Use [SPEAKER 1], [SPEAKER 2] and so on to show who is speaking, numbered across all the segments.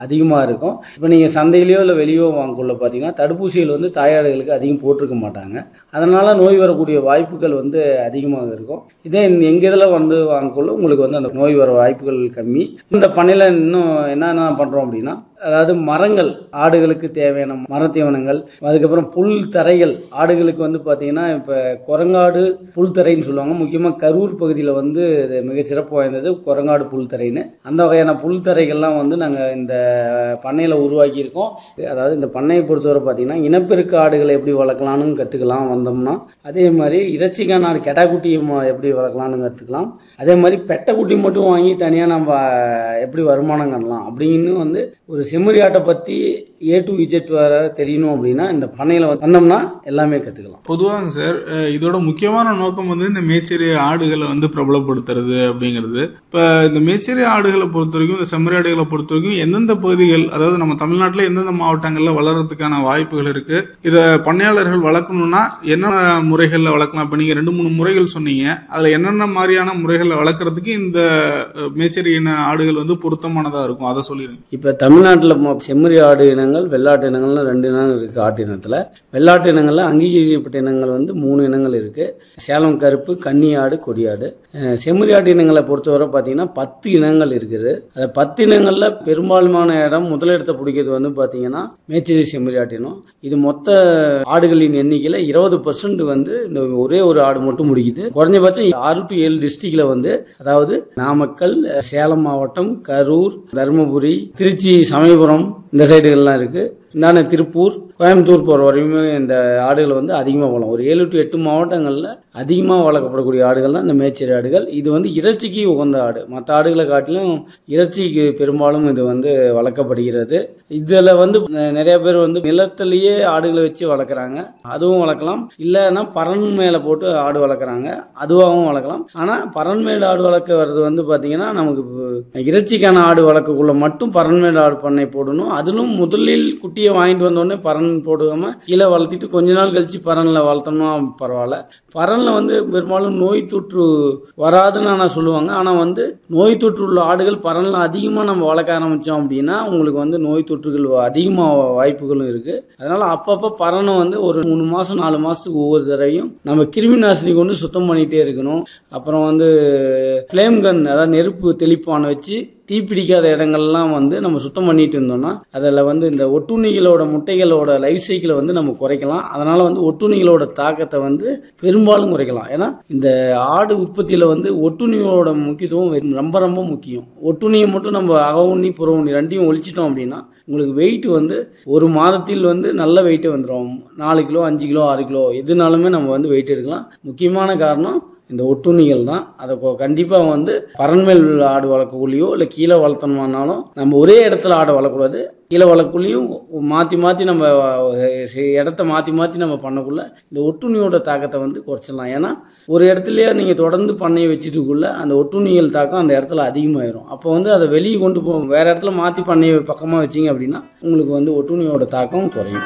[SPEAKER 1] அதிகமாக இருக்கும் இப்போ நீங்கள் சந்தையிலையோ இல்லை வெளியோ வாங்கக்குள்ள பார்த்தீங்கன்னா தடுப்பூசிகள் வந்து தாயாடுகளுக்கு அதிகம் போட்டிருக்க மாட்டாங்க அதனால் நோய் வரக்கூடிய வாய்ப்புகள் வந்து அதிகமாக இருக்கும் இதே எங்கள் இதில் வந்து வாங்கக்குள்ள உங்களுக்கு வந்து அந்த நோய் வர வாய்ப்புகள் கம்மி இந்த பண்ணையில் இன்னும் என்னென்ன பண்ணுறோம் அப்படின்னா அதாவது மரங்கள் ஆடுகளுக்கு தேவையான மரத்தீவனங்கள் அதுக்கப்புறம் புல் தரைகள் ஆடுகளுக்கு வந்து பார்த்தீங்கன்னா இப்போ குரங்காடு புல் தரைன்னு சொல்லுவாங்க முக்கியமாக கரூர் பகுதியில் வந்து இது மிகச் சிறப்பு வாய்ந்தது குரங்காடு புல் தரைன்னு அந்த வகையான புல் தரைகள்லாம் வந்து நாங்கள் இந்த பண்ணையில் உருவாக்கியிருக்கோம் அதாவது இந்த பண்ணையை பொறுத்தவரை பார்த்தீங்கன்னா இனப்பெருக்க ஆடுகளை எப்படி வளர்க்கலாம்னு கற்றுக்கலாம் வந்தோம்னா அதே மாதிரி இறைச்சிக்கான ஆடு கெடாக்குட்டி ம- எப்படி வளர்க்கலாம்னு கற்றுக்கலாம் அதே மாதிரி பெட்டை குட்டி மட்டும் வாங்கி தனியாக நம்ம எப்படி வருமானம் காணலாம் அப்படின்னு வந்து ஒரு செம்மறி ஆட்டை பற்றி ஏ டு இஜெட் வர தெரியணும் அப்படின்னா இந்த பண்ணையில் வந்தோம்னா எல்லாமே கற்றுக்கலாம்
[SPEAKER 2] பொதுவாங்க சார் அஹ் இதோட முக்கியமான நோக்கம் வந்து இந்த மேச்சேரி ஆடுகளை வந்து பிரபலப்படுத்துறது அப்படிங்கிறது இப்போ இந்த மேச்சேரி ஆடுகளை பொறுத்த வரைக்கும் இந்த செம்மறி ஆடுகளை பொறுத்த வரைக்கும் எந்தெந்த பகுதிகள் அதாவது நம்ம தமிழ்நாட்டில் எந்தெந்த மாவட்டங்களில் வளர்றதுக்கான வாய்ப்புகள் இருக்கு இதை பண்ணையாளர்கள் வளர்க்கணும்னா என்னென்ன முறைகளில் வளர்க்கலாம் இப்போ நீங்கள் ரெண்டு மூணு முறைகள் சொன்னீங்க அதில் என்னென்ன மாதிரியான முறைகளில் வளர்க்குறதுக்கு இந்த அஹ், மேச்சேரி இன ஆடுகள் வந்து பொருத்தமானதாக இருக்கும் அதை சொல்லிடுங்க
[SPEAKER 1] இப்போ தமிழ்நாட்டில் செம்மறி ஆடு இனங்கள் வெள்ளாட்டு இனங்கள்னு ரெண்டு இனங்கள் இருக்குது ஆட்டு இனத்தில் வெள்ளாட்டு இனங்களில் அங்கீகரிக்கப்பட்ட இனங்கள் வந்து மூணு இனங்கள் இருக்குது சேலம் கருப்பு கன்னி ஆடு கொடியாடு அஹ் செம்மறி ஆட்டு இனங்களை பொறுத்தவரை பார்த்தீங்கன்னா பத்து இனங்கள் இருக்குது அந்த பத்து இனங்களில் பெரும்பாலுமான இடம் முதலிடத்தை பிடிக்கிறது வந்து பார்த்தீங்கன்னா மேச்சேரி செம்மறி ஆட்டு இனம் இது மொத்த ஆடுகளின் எண்ணிக்கையில் இருபது பர்சன்ட் வந்து இந்த ஒரே ஒரு ஆடு மட்டும் முடிக்குது குறைஞ்சபட்சம் ஆறு டு ஏழு டிஸ்ட்ரிக்ட்ல வந்து அதாவது நாமக்கல் சேலம் மாவட்டம் கரூர் தருமபுரி திருச்சி சமயபுரம் இந்த சைடுகள்லாம் இருக்கு இந்தாண்ட திருப்பூர் கோயம்புத்தூர் போகிற வரையுமே இந்த ஆடுகள் வந்து அதிகமாக வளரும் ஒரு ஏழு டு எட்டு மாவட்டங்களில் அதிகமாக வளர்க்கப்படக்கூடிய ஆடுகள் தான் இந்த மேச்சேரி ஆடுகள் இது வந்து இறைச்சிக்கு உகந்த ஆடு மற்ற ஆடுகளை காட்டிலும் இறைச்சிக்கு பெரும்பாலும் இது வந்து வளர்க்கப்படுகிறது இதில் வந்து நெ- நிறைய பேர் வந்து நிலத்திலேயே ஆடுகளை வச்சு வளர்க்குறாங்க அதுவும் வளர்க்கலாம் இல்லைன்னா பறன் மேலே போட்டு ஆடு வளர்க்குறாங்க அதுவாகவும் வளர்க்கலாம் ஆனால் பறன் மேல் ஆடு வளர்க்க வர்றது வந்து பார்த்தீங்கன்னா நமக்கு இப்போ இறைச்சிக்கான ஆடு வளர்க்கக்குள்ள மட்டும் பறன் மேல் ஆடு பண்ணை போடணும் அதிலும் முதலில் குட்டியை வாங்கிட்டு வந்தோடனே பறன் போடாம கீழே வளர்த்திட்டு கொஞ்ச நாள் கழிச்சு பறனில் வளர்த்தோம்னா பரவாயில்ல பறனில் வந்து பெரும்பாலும் நோய் தொற்று வராதுன்னு ஆனால் சொல்லுவாங்க ஆனால் வந்து நோய் தொற்று உள்ள ஆடுகள் பறனில் அதிகமாக நம்ம வளர்க்க ஆரம்பித்தோம் அப்படின்னா உங்களுக்கு வந்து நோய் தொற்றுகள் அதிகமாக வாய்ப்புகளும் இருக்கு அதனால அப்பப்போ பறனை வந்து ஒரு மூணு மாதம் நாலு மாதத்துக்கு ஒவ்வொரு தடவையும் நம்ம கிருமி நாசினி கொண்டு சுத்தம் பண்ணிகிட்டே இருக்கணும் அப்புறம் வந்து ஃப்ளேம் கன் அதாவது நெருப்பு தெளிப்பானை வச்சு தீப்பிடிக்காத இடங்கள்லாம் வந்து நம்ம சுத்தம் பண்ணிட்டு இருந்தோம்னா அதில் வந்து இந்த ஒட்டுண்ணிகளோட முட்டைகளோட லைஃப் சைக்கிளை வந்து நம்ம குறைக்கலாம் அதனால வந்து ஒட்டுண்ணிகளோட தாக்கத்தை வந்து பெரும்பாலும் குறைக்கலாம் ஏன்னா இந்த ஆடு உற்பத்தியில் வந்து ஒட்டுண்ணியோட முக்கியத்துவம் வெ- ரொம்ப ரொம்ப முக்கியம் ஒட்டுண்ணியை மட்டும் நம்ம அக உண்ணி புற உண்ணி ரெண்டையும் ஒழிச்சிட்டோம் அப்படின்னா உங்களுக்கு வெயிட் வந்து ஒரு மாதத்தில் வந்து நல்ல வெயிட்டே வந்துடும் நாலு கிலோ அஞ்சு கிலோ ஆறு கிலோ எதுனாலுமே நம்ம வந்து வெயிட் எடுக்கலாம் முக்கியமான காரணம் இந்த ஒட்டுண்ணிகள் தான் அதை கொ- கண்டிப்பா வந்து பறன்மேல் ஆடு வளர்க்கக்குள்ளேயோ இல்லை கீழே வளர்த்தோம்னாலும் நம்ம ஒரே இடத்துல ஆடை வளர்க்கக்கூடாது கீழே வளர்க்குள்ளேயும் மாற்றி மாற்றி நம்ம அஹ், சி- இடத்த மாற்றி மாற்றி நம்ம பண்ணக்குள்ள இந்த ஒட்டுண்ணியோட தாக்கத்தை வந்து குறைச்சிடலாம் ஏன்னா ஒரு இடத்துலயே நீங்கள் தொடர்ந்து பண்ணையை வச்சுட்டுக்குள்ள அந்த ஒட்டுண்ணிகள் தாக்கம் அந்த இடத்துல அதிகமாயிரும் அப்போ வந்து அதை வெளியே கொண்டு போ வேற இடத்துல மாற்றி பண்ணையை பக்கமாக வச்சீங்க அப்படின்னா உங்களுக்கு வந்து ஒட்டுண்ணியோட தாக்கம் குறையும்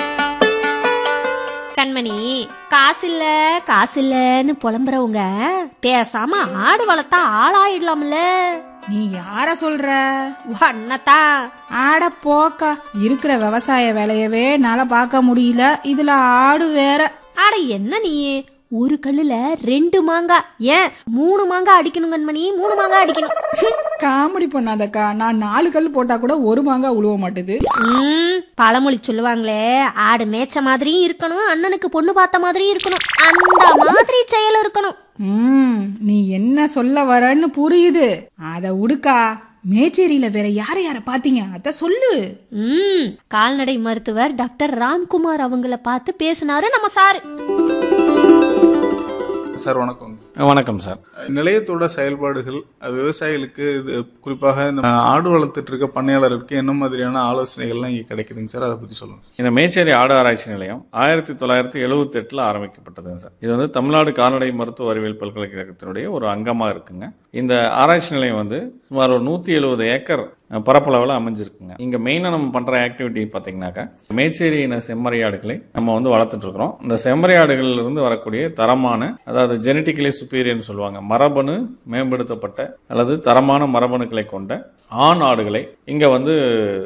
[SPEAKER 3] கண்மணி காசில்ல காசில்லன்னு புலம்புறவங்க பேசாம ஆடு வளர்த்தா ஆளாயிடலாம்ல
[SPEAKER 4] நீ யார சொல்ற
[SPEAKER 3] ஒன்னதான்
[SPEAKER 4] ஆட போக்கா இருக்கிற விவசாய வேலையவே என்னால பார்க்க முடியல இதுல ஆடு வேற
[SPEAKER 3] ஆட என்ன நீ ஒரு கல்லுல ரெண்டு மாங்காய் ஏன் மூணு மாங்காய் அடிக்கணும் கண்மணி மூணு மாங்காய் அடிக்கணும்
[SPEAKER 4] காமெடி பண்ணாதக்கா நான் நாலு கல் போட்டா கூட ஒரு மாங்காய் உழுவ மாட்டுது
[SPEAKER 3] ம், பழமொழி சொல்லுவாங்களே ஆடு மேய்ச்ச மாதிரியும் இருக்கணும் அண்ணனுக்கு பொண்ணு பார்த்த மாதிரியும் இருக்கணும் அந்த மாதிரி செயல் இருக்கணும்
[SPEAKER 4] ம் நீ என்ன சொல்ல வரன்னு புரியுது அத உடுக்கா மேச்சேரியில வேற யார யார பாத்தீங்க அத சொல்லு
[SPEAKER 3] ம் கால்நடை மருத்துவர் டாக்டர் ராம்குமார் அவங்கள பார்த்து பேசினாரு நம்ம சாரு
[SPEAKER 2] சார் வணக்கம்
[SPEAKER 5] வணக்கம் சார்
[SPEAKER 2] நிலையத்தோட செயல்பாடுகள் அஹ், விவசாயிகளுக்கு இது குறிப்பாக இந்த ஆடு வளர்த்துட்டு இருக்க பண்ணையாளருக்கு என்ன மாதிரியான ஆலோசனைகள்லாம் இங்கே கிடைக்குதுங்க சார் அதை பற்றி சொல்லுங்க
[SPEAKER 5] இந்த மேச்சேரி ஆடு ஆராய்ச்சி நிலையம் ஆயிரத்தி தொள்ளாயிரத்தி எழுபத்தி எட்டில் ஆரம்பிக்கப்பட்டதுங்க சார் இது வந்து தமிழ்நாடு கால்நடை மருத்துவ அறிவியல் பல்கலைக்கழகத்தினுடைய ஒரு அங்கமாக இருக்குங்க இந்த ஆராய்ச்சி நிலையம் வந்து சுமார் ஒரு நூற்றி எழுபது ஏக்கர் அஹ், பரப்பளவில் அமைஞ்சிருக்குங்க இங்கே மெயினாக நம்ம பண்ணுற ஆக்டிவிட்டி பார்த்தீங்கன்னாக்கா மேச்சேரி இன செம்மறியாடுகளை நம்ம வந்து வளர்த்துட்டு இருக்கிறோம் இந்த செம்மறியாடுகள்ல இருந்து வரக்கூடிய தரமான அதாவது ஜெனட்டிக்கலி சுப்பீரியர்னு சொல்லுவாங்க மரபணு மேம்படுத்தப்பட்ட அல்லது தரமான மரபணுக்களை கொண்ட ஆண் ஆடுகளை இங்கே வந்து